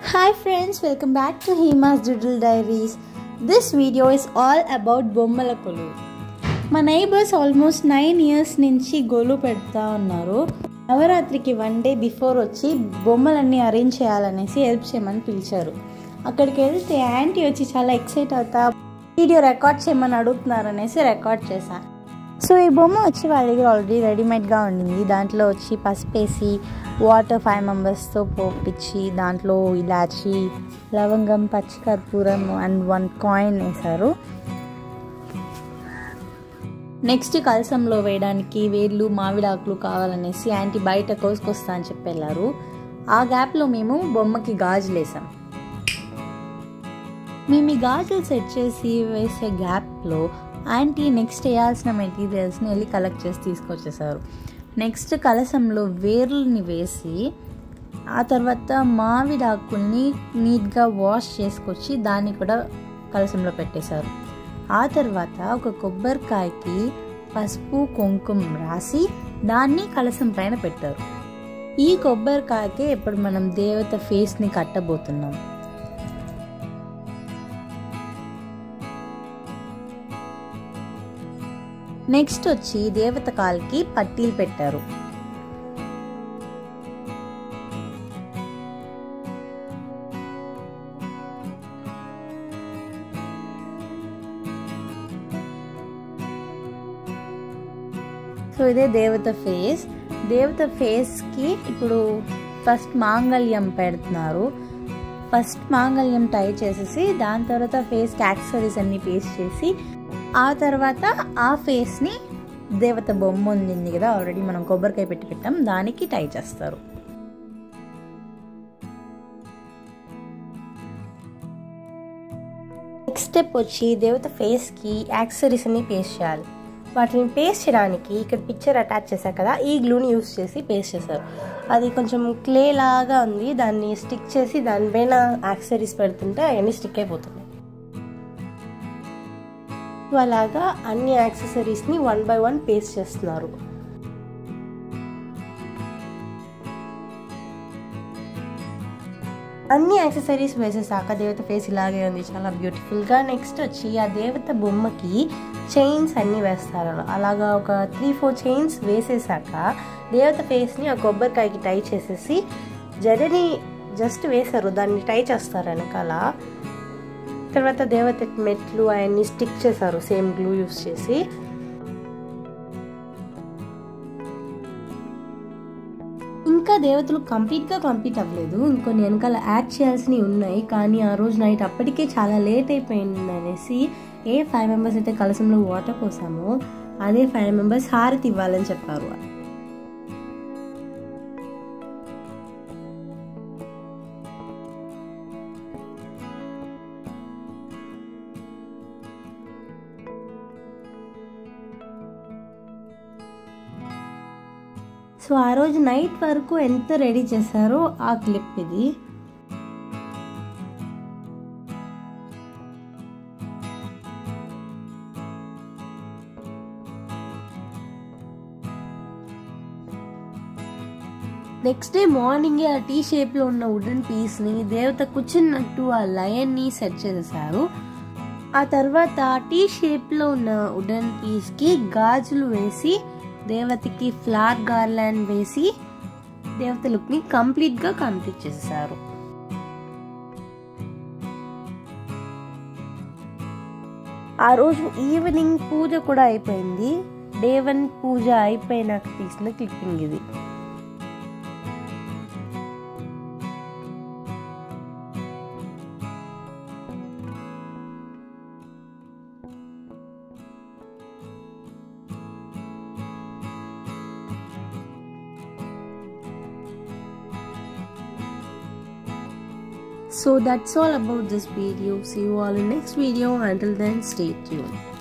Hi friends, welcome back to Hima's Doodle Diaries. This video is all about బొమ్మల కొలువు మా neighbours almost nine years నుంచి గొలువు పెడతా ఉన్నారు నవరాత్రికి వన్ డే బిఫోర్ వచ్చి బొమ్మలన్నీ అరేంజ్ చేయాలనేసి హెల్ప్ చేయమని పిలిచారు అక్కడికి వెళ్తే యాంటీ వచ్చి చాలా ఎక్సైట్ అవుతా వీడియో రికార్డ్ చేయమని అడుగుతున్నారు అనేసి రికార్డ్ చేశాను సో ఈ బొమ్మ వచ్చి వాళ్ళ దగ్గర ఆల్రెడీ రెడీమేడ్గా ఉండింది దాంట్లో వచ్చి పసుపేసి వాటర్ ఫైవ్ మెంబర్స్తో పోపించి దాంట్లో ఇలాచి లవంగం పచ్చికర్పూరం అండ్ వన్ కాయిన్ వేశారు నెక్స్ట్ కలసంలో వేయడానికి వేర్లు మామిడాకులు కావాలనేసి యాంటీ బయట కోసుకొస్తా అని చెప్పి వెళ్ళారు ఆ గ్యాప్లో మేము బొమ్మకి గాజులు వేసాం మేము ఈ గాజులు సెట్ చేసి వేసే గ్యాప్లో ఆంటీ నెక్స్ట్ వేయాల్సిన మెటీరియల్స్ని వెళ్ళి కలెక్ట్ చేసి తీసుకొచ్చేసారు నెక్స్ట్ కలసంలో వేర్లని వేసి ఆ తర్వాత మామిడాకుల్ని నీట్గా వాష్ చేసుకొచ్చి దాన్ని కూడా కలసంలో పెట్టేశారు ఆ తర్వాత ఒక కొబ్బరికాయకి పసుపు కుంకుమ రాసి దాన్ని కలసం పైన పెట్టారు ఈ కొబ్బరికాయకే ఇప్పుడు మనం దేవత ఫేస్ని కట్టబోతున్నాం నెక్స్ట్ వచ్చి దేవత కాల్కి పట్టీలు పెట్టారు సో ఇదే దేవత ఫేస్ దేవత ఫేస్కి ఇప్పుడు ఫస్ట్ మాంగళ్యం పెడుతున్నారు ఫస్ట్ మాంగళ్యం టై చేసేసి దాని తర్వాత ఫేస్కి యాక్సరీస్ అన్ని పేస్ట్ చేసి ఆ తర్వాత ఆ ఫేస్ని దేవత బొమ్మ ఉంది కదా ఆల్రెడీ మనం కొబ్బరికాయ పెట్టి పెట్టాం దానికి టై చేస్తారు నెక్స్ట్ స్టెప్ వచ్చి దేవత ఫేస్కి యాక్సరీస్ అన్ని పేస్ట్ చేయాలి వాటిని పేస్ట్ చేయడానికి ఇక్కడ పిక్చర్ అటాచ్ చేశారు కదా ఈ గ్లూని యూస్ చేసి పేస్ట్ చేశారు అది కొంచెం క్లే లాగా ఉంది దాన్ని స్టిక్ చేసి దానిపైన యాక్సరీస్ పెడుతుంటే అవన్నీ స్టిక్ అయిపోతున్నాయి అలాగా అన్ని యాక్సెసరీస్ని వన్ బై వన్ పేస్ట్ చేస్తున్నారు అన్ని యాక్సెసరీస్ వేసేసాక దేవత ఫేస్ ఇలాగే ఉంది చాలా బ్యూటిఫుల్గా నెక్స్ట్ వచ్చి ఆ దేవత బొమ్మకి చైన్స్ అన్నీ వేస్తారు అలాగా ఒక త్రీ ఫోర్ చైన్స్ వేసేసాక దేవత ఫేస్ని ఆ కొబ్బరికాయకి టై చేసేసి జడని జస్ట్ వేశారు దాన్ని టై చేస్తారు వెనకాల తర్వాత దేవత మెట్లు అవన్నీ స్టిక్ చేశారు సేమ్ గ్లూ యూస్ చేసి ఇంకా దేవతలు కంప్లీట్గా కంప్లీట్ అవ్వలేదు ఇంకొన్ని వెనకాల యాడ్ చేయాల్సినవి ఉన్నాయి కానీ ఆ రోజు నైట్ అప్పటికే చాలా లేట్ అయిపోయింది అనేసి ఏ ఫైవ్ మెంబర్స్ అయితే కలసంలో వాటర్ పోసామో అదే ఫైవ్ మెంబర్స్ హారతి ఇవ్వాలని చెప్పారు సో ఆ రోజు నైట్ వరకు ఎంత రెడీ చేశారో ఆ క్లిప్ ఇది నెక్స్ట్ డే మార్నింగే ఆ టీ షేప్లో ఉన్న వుడెన్ పీస్ని దేవత కూర్చున్నట్టు ఆ లయన్ని సెట్ చేసేసారు ఆ తర్వాత టీ షేప్లో ఉన్న వుడెన్ పీస్కి గాజులు వేసి దేవతకి ఫ్లవర్ గార్లాండ్ వేసి దేవత లుక్ని కంప్లీట్గా కంప్లీట్ చేసేసారు ఆ రోజు ఈవినింగ్ పూజ కూడా అయిపోయింది డే వన్ పూజ అయిపోయినాక తీసిన క్లిప్పింగ్ ఇది So that's all about this video. See you all in next video. Until then, stay tuned.